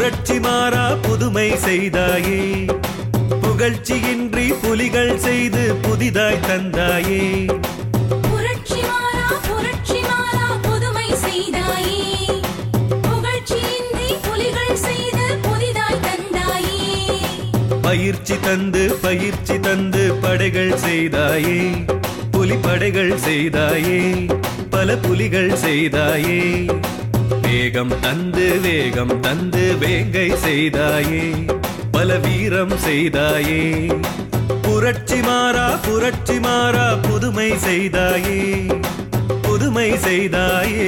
புரட்சி மாறா புதுமை செய்தாயே புகழ்ச்சியின்றி புலிகள் செய்து புதிதாய் தந்தாயே புரட்சி மாறா புரட்சி மாறா புதுமை செய்தாயே புகழ்ச்சியின்றி புலிகள் செய்து புதிதாய் தந்தாயே பயிற்சி தந்து பயிற்சி தந்து படைகள் செய்தாயே புலி படைகள் செய்தாயே பல புலிகள் செய்தாயே வேகம் தந்து வேகம் தந்து வேங்கை செய்தாயே பல வீரம் செய்தாயே புரட்சி மாறா புரட்சி மாறா புதுமை செய்தாயே புதுமை செய்தாயே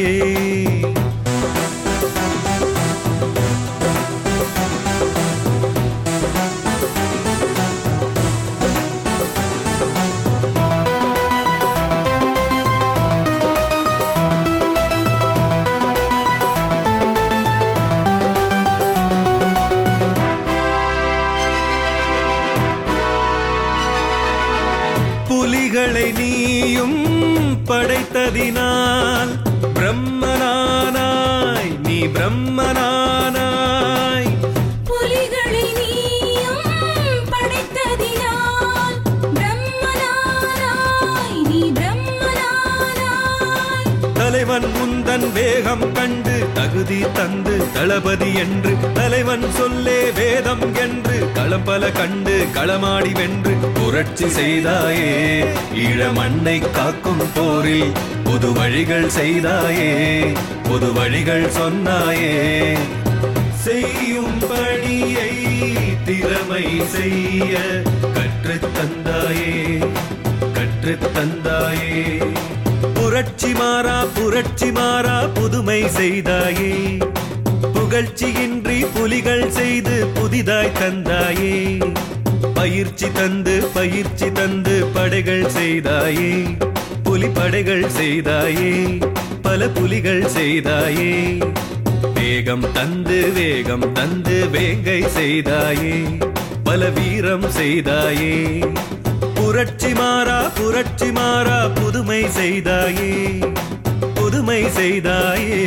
புலிகளை நீயும் படைத்ததினால் பிரம்மனானாய் நீ பிரம்மனானாய் புலிகளை நீயும் படைத்ததினால் பிரம்மனானாய் நீ பிரம்மனானாய் தலைவன் முந்தன் வேகம் கண்டு தகுதி தந்து தளபதி என்று தலைவன் சொல்லே வேதம் என்று களம் பல கண்டு களமாடி வென்று புரட்சி செய்தாயே ஈழ மண்ணை காக்கும் போரில் புது வழிகள் செய்தாயே புது வழிகள் சொன்னாயே செய்யும் பணியை திறமை செய்ய கற்றுத் தந்தாயே கற்றுத் தந்தாயே புரட்சி மாறா புரட்சி மாறா புதுமை செய்தாயே புகழ்ச்சியின்றி புலிகள் செய்து புதிதாய் தந்தாயே பயிற்சி தந்து பயிற்சி தந்து படைகள் செய்தாயே புலி படைகள் செய்தாயே பல புலிகள் செய்தாயே வேகம் தந்து வேகம் தந்து வேங்கை செய்தாயே பல வீரம் செய்தாயே புரட்சி மாறா புரட்சி மாறா புதுமை செய்தாயே புதுமை செய்தாயே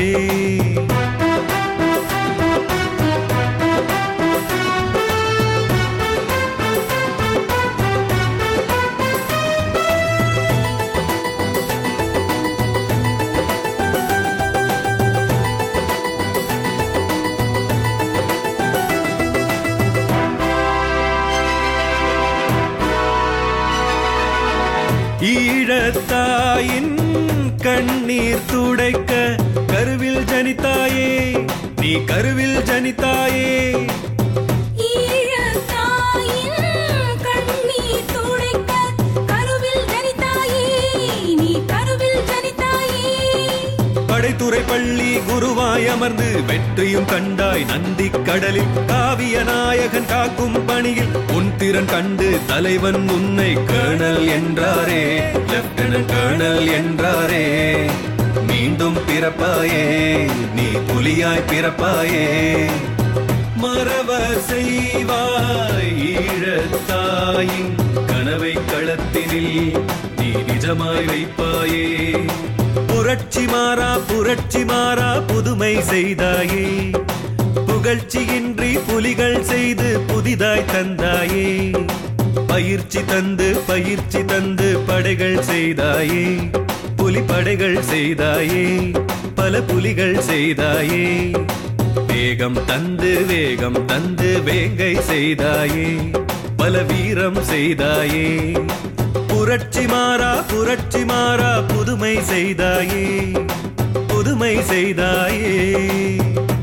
ஈழத்தாயின் கண்ணீர் துடைக்க கருவில் ஜனித்தாயே நீ கருவில் ஜனித்தாயே ஈழத்தாயின் கண்ணீர் துடைக்க கருவில் ஜனித்தாயே நீ கருவில் ஜனித்தாயே படைத்துறை பள்ளி குருவாய் அமர்ந்து வெற்றியும் கண்டாய் நந்தி கடலில் காவிய நாயகன் காக்கும் பணியில் உன் திறன் கண்டு தலைவன் உன்னை கேர்னல் என்றாரே லெப்டினன்ட் கேர்னல் என்றாரே மீண்டும் பிறப்பாயே நீ புலியாய் பிறப்பாயே மறவ செய்வாய் ஈழத்தாயின் கனவை களத்தினில் நீ நிஜமாய் வைப்பாயே புரட்சி மாறா புரட்சி மாறா புதுமை செய்தாயே புகழ்ச்சியின்றி புலிகள் செய்து புதிதாய் தந்தாயே பயிற்சி தந்து பயிற்சி தந்து படைகள் செய்தாயே புலி படைகள் செய்தாயே பல புலிகள் செய்தாயே வேகம் தந்து வேகம் தந்து வேங்கை செய்தாயே பல வீரம் செய்தாயே புரட்சி மாறா புரட்சி மாறா புதுமை செய்தாயே புதுமை செய்தாயே